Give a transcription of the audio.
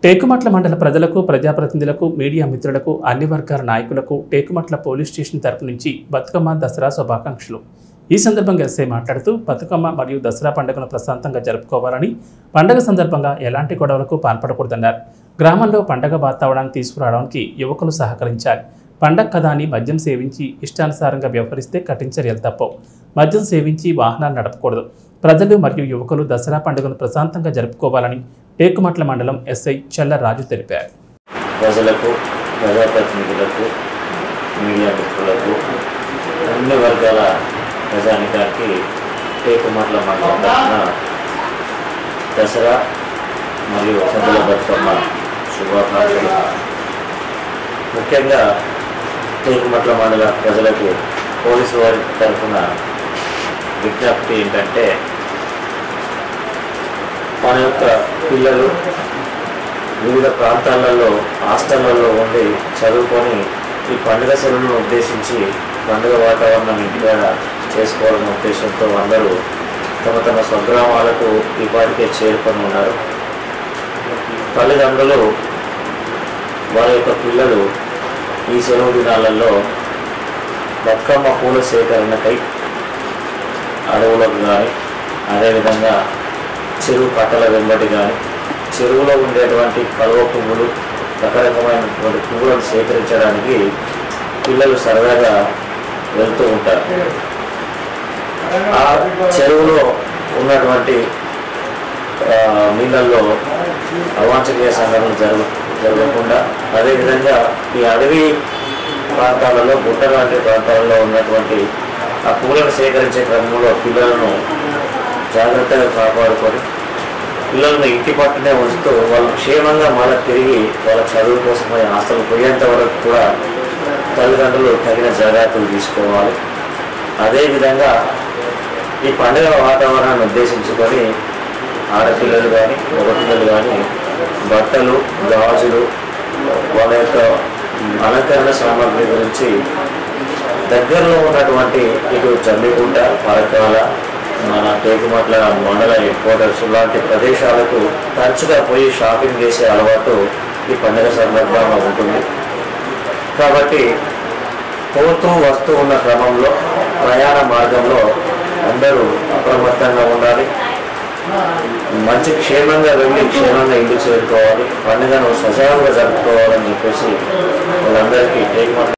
టేకుమట్ల మండల ప్రజలకు ప్రజాప్రతినిధులకు మీడియా మిత్రులకు అన్ని వర్గాల నాయకులకు టేకుమట్ల పోలీస్ స్టేషన్ తరపు నుంచి బతుకమ్మ దసరా శుభాకాంక్షలు ఈ సందర్భంగా ఎస్ఐ మాట్లాడుతూ బతుకమ్మ మరియు దసరా పండుగను ప్రశాంతంగా జరుపుకోవాలని పండుగ సందర్భంగా ఎలాంటి గొడవలకు పాల్పడకూడదన్నారు గ్రామంలో పండగ వాతావరణాన్ని తీసుకురావడానికి యువకులు సహకరించాలి పండగ కదా అని మద్యం సేవించి ఇష్టానుసారంగా వ్యవహరిస్తే కఠిన చర్యలు తప్పవు మద్యం సేవించి వాహనాలు నడపకూడదు ప్రజలు మరియు యువకులు దసరా పండుగను ప్రశాంతంగా జరుపుకోవాలని టేకుమట్ల మండలం ఎస్ఐ చెల్ల రాజు తెలిపారు ప్రజలకు ప్రజాప్రతినిధులకు మీడియా మిత్రులకు అన్ని వర్గాల ప్రజానికానికి టేకుమట్ల మండలం తరఫున దసరా మరియు సద్దుల బతుకమ్మ శుభాకాంక్షలు ముఖ్యంగా టేకుమట్ల మండల ప్రజలకు పోలీసు వారి తరఫున విజ్ఞప్తి ఏంటంటే మన యొక్క పిల్లలు వివిధ ప్రాంతాలలో హాస్టళ్లలో ఉండి చదువుకొని ఈ పండుగ సెలవులను ఉద్దేశించి పండుగ వాతావరణం ఇంటికాడ చేసుకోవాలనే ఉద్దేశంతో అందరూ తమ తమ స్వగ్రామాలకు ఈ పాటికే చేరుకొని ఉన్నారు తల్లిదండ్రులు వారి యొక్క పిల్లలు ఈ సెలవు దినాలలో బతుకమ్మ పూల సేకరణకై అడవులకు కానీ అదేవిధంగా చెరువు కట్టల వెంబడి కానీ చెరువులో ఉండేటువంటి కలువ పువ్వులు రకరకమైనటువంటి పువ్వులను సేకరించడానికి పిల్లలు సరదాగా వెళ్తూ ఉంటారు ఆ చెరువులో ఉన్నటువంటి ఆ, నీళ్ళల్లో అవాంఛనీయ సంఘటనలు జరగ జరగకుండా అదేవిధంగా ఈ అడవి ప్రాంతాలలో గుట్ట లాంటి ప్రాంతాలలో ఉన్నటువంటి ఆ పూలను సేకరించే క్రమంలో పిల్లలను జాగ్రత్తగా కాపాడుకొని పిల్లల్ని ఇంటి పట్టునే ఉంచుతూ వాళ్ళు క్షేమంగా మళ్ళీ తిరిగి వాళ్ళ చదువు కోసమై హాస్టల్ పోయేంత వరకు కూడా తల్లిదండ్రులు తగిన జాగ్రత్తలు తీసుకోవాలి అదేవిధంగా ఈ పండుగ వాతావరణాన్ని ఉద్దేశించుకొని ఆడపిల్లలు కానీ మగపిల్లలు కానీ బట్టలు గాజులు వాళ్ళ యొక్క అలంకరణ సామాగ్రి గురించి దగ్గరలో ఉన్నటువంటి ఇటు జమ్మికుంట పరకాల మన టేకుమట్ల మండల హెడ్ క్వార్టర్స్ లాంటి ప్రదేశాలకు తరచుగా పోయి షాపింగ్ చేసే అలవాటు ఈ పండుగ సందర్భంగా ఉంటుంది కాబట్టి పోతూ వస్తూ ఉన్న క్రమంలో ప్రయాణ మార్గంలో అందరూ అప్రమత్తంగా ఉండాలి మంచి క్షేమంగా వెళ్ళి క్షేమంగా ఇంటికి చేరుకోవాలి పండుగను సజావుగా జరుపుకోవాలని చెప్పేసి వాళ్ళందరికీ టేక్